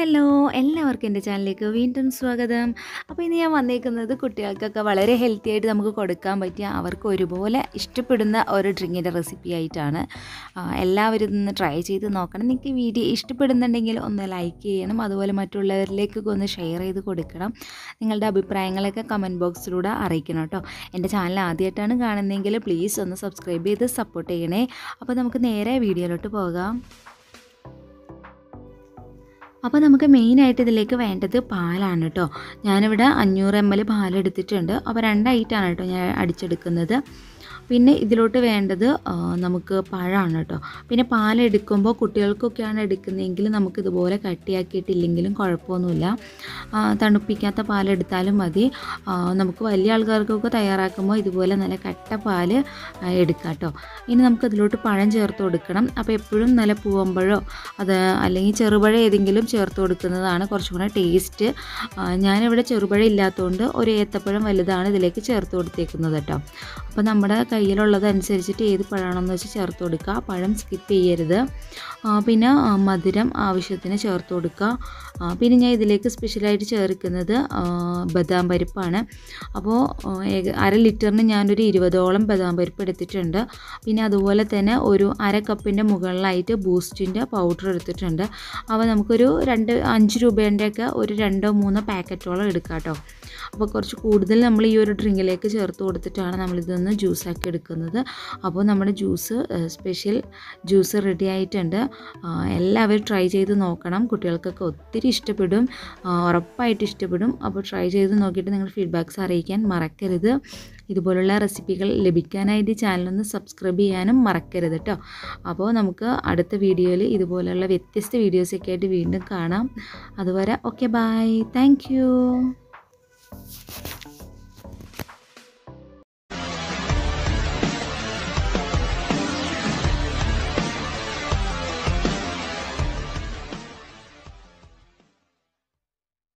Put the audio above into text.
hello എല്ലാവർക്കും എൻ്റെ ചാനലിലേക്ക് വീണ്ടും സ്വാഗതം അപ്പോൾ ഇന്ന് ഞാൻ വന്നേക്കുന്നത് കുട്ടികൾക്കൊക്കെ വളരെ ഹെൽത്തി ആയിട്ട് നമുക്ക് കൊടുക്കാൻ പറ്റിയ അവർക്ക് ഒരുപോലെ ഇഷ്ടപ്പെടുന്ന ഒരു ഡ്രിങ്കിൻ്റെ റെസിപ്പി ആയിട്ടാണ് ആ, എല്ലാവരും ഇതൊന്ന് ട്രൈ ചെയ്ത് നോക്കണം നിങ്ങൾക്ക് വീഡിയോ ഇഷ്ടപ്പെടുന്നുണ്ടെങ്കിൽ ഒന്ന് ലൈക്ക് ചെയ്യണം അതുപോലെ മറ്റുള്ളവരിലേക്കൊക്കെ ഒന്ന് ഷെയർ ചെയ്ത് കൊടുക്കണം നിങ്ങളുടെ അഭിപ്രായങ്ങളൊക്കെ കമൻറ്റ് ബോക്സിലൂടെ അറിയിക്കണം കേട്ടോ എൻ്റെ ചാനൽ ആദ്യമായിട്ടാണ് കാണുന്നതെങ്കിൽ പ്ലീസ് ഒന്ന് സബ്സ്ക്രൈബ് ചെയ്ത് സപ്പോർട്ട് ചെയ്യണേ അപ്പോൾ നമുക്ക് നേരെ വീഡിയോയിലോട്ട് പോകാം അപ്പോൾ നമുക്ക് മെയിനായിട്ട് ഇതിലേക്ക് വേണ്ടത് പാലാണ് കേട്ടോ ഞാനിവിടെ അഞ്ഞൂറ് എം എൽ പാലെടുത്തിട്ടുണ്ട് അപ്പോൾ രണ്ടായിട്ടാണ് കേട്ടോ ഞാൻ അടിച്ചെടുക്കുന്നത് പിന്നെ ഇതിലോട്ട് വേണ്ടത് ആ, നമുക്ക് പഴമാണ് കേട്ടോ പിന്നെ പാലെടുക്കുമ്പോൾ കുട്ടികൾക്കൊക്കെയാണ് എടുക്കുന്നതെങ്കിൽ നമുക്ക് ഇതുപോലെ കട്ടിയാക്കിയിട്ടില്ലെങ്കിലും കുഴപ്പമൊന്നുമില്ല ആ, തണുപ്പിക്കാത്ത പാലെടുത്താലും മതി ആ, നമുക്ക് വലിയ ആൾക്കാർക്കൊക്കെ തയ്യാറാക്കുമ്പോൾ ഇതുപോലെ നല്ല കട്ട പാല് ആ, എടുക്കാം കേട്ടോ ഇനി നമുക്ക് ഇതിലോട്ട് പഴം ചേർത്ത് കൊടുക്കണം അപ്പോൾ എപ്പോഴും നല്ല പൂവമ്പഴോ അത് അല്ലെങ്കിൽ ചെറുപഴം ഏതെങ്കിലും ചേർത്ത് കൊടുക്കുന്നതാണ് കുറച്ചും കൂടെ ടേസ്റ്റ് ആ, ഞാനിവിടെ ചെറുപഴം ഇല്ലാത്തതുകൊണ്ട് ഒരു ഏത്തപ്പഴം വലുതാണ് ഇതിലേക്ക് ചേർത്ത് കൊടുത്തേക്കുന്നത് കേട്ടോ അപ്പോൾ നമ്മുടെ കയ്യിലുള്ളത് അനുസരിച്ചിട്ട് ഏത് പഴമാണെന്ന് വെച്ച് ചേർത്ത് കൊടുക്കുക പഴം സ്കിപ്പ് ചെയ്യരുത് ആ, പിന്നെ ആ, മധുരം ആവശ്യത്തിന് ചേർത്ത് കൊടുക്കുക ആ, പിന്നെ ഞാൻ ഇതിലേക്ക് സ്പെഷ്യലായിട്ട് ചേർക്കുന്നത് ആ, ബദാം പരിപ്പാണ് അപ്പോൾ ആ, ഏക- അര ലിറ്ററിന് ഞാനൊരു ഇരുപതോളം ബദാം പരിപ്പ് എടുത്തിട്ടുണ്ട് പിന്നെ അതുപോലെ തന്നെ ഒരു അര കപ്പിൻ്റെ മുകളിലായിട്ട് ബൂസ്റ്റിൻ്റെ പൗഡർ എടുത്തിട്ടുണ്ട് അവ നമുക്കൊരു രണ്ട് അഞ്ച് രൂപേൻ്റെയൊക്കെ ഒരു രണ്ടോ മൂന്നോ പാക്കറ്റോളം എടുക്കാം കേട്ടോ അപ്പോൾ കുറച്ച് കൂടുതൽ നമ്മൾ ഈ ഒരു ഡ്രിങ്കിലേക്ക് ചേർത്ത് കൊടുത്തിട്ടാണ് നമ്മളിതൊന്ന് ജ്യൂസാക്കി എടുക്കുന്നത് അപ്പോൾ നമ്മുടെ ജ്യൂസ് സ്പെഷ്യൽ ജ്യൂസ് റെഡി ആയിട്ടുണ്ട് ആ, എല്ലാവരും ട്രൈ ചെയ്ത് നോക്കണം കുട്ടികൾക്കൊക്കെ ഒത്തിരി ഇഷ്ടപ്പെടും ആ, ഉറപ്പായിട്ട് ഇഷ്ടപ്പെടും അപ്പോൾ ട്രൈ ചെയ്ത് നോക്കിയിട്ട് നിങ്ങളുടെ ഫീഡ്ബാക്ക്സ് അറിയിക്കാൻ മറക്കരുത് ഇതുപോലുള്ള റെസിപ്പികൾ ലഭിക്കാനായിട്ട് ചാനലൊന്ന് സബ്സ്ക്രൈബ് ചെയ്യാനും മറക്കരുത് കേട്ടോ അപ്പോൾ നമുക്ക് അടുത്ത വീഡിയോയിൽ ഇതുപോലെയുള്ള വ്യത്യസ്ത വീഡിയോസൊക്കെ ആയിട്ട് വീണ്ടും കാണാം അതുവരെ ഓക്കെ ബൈ താങ്ക്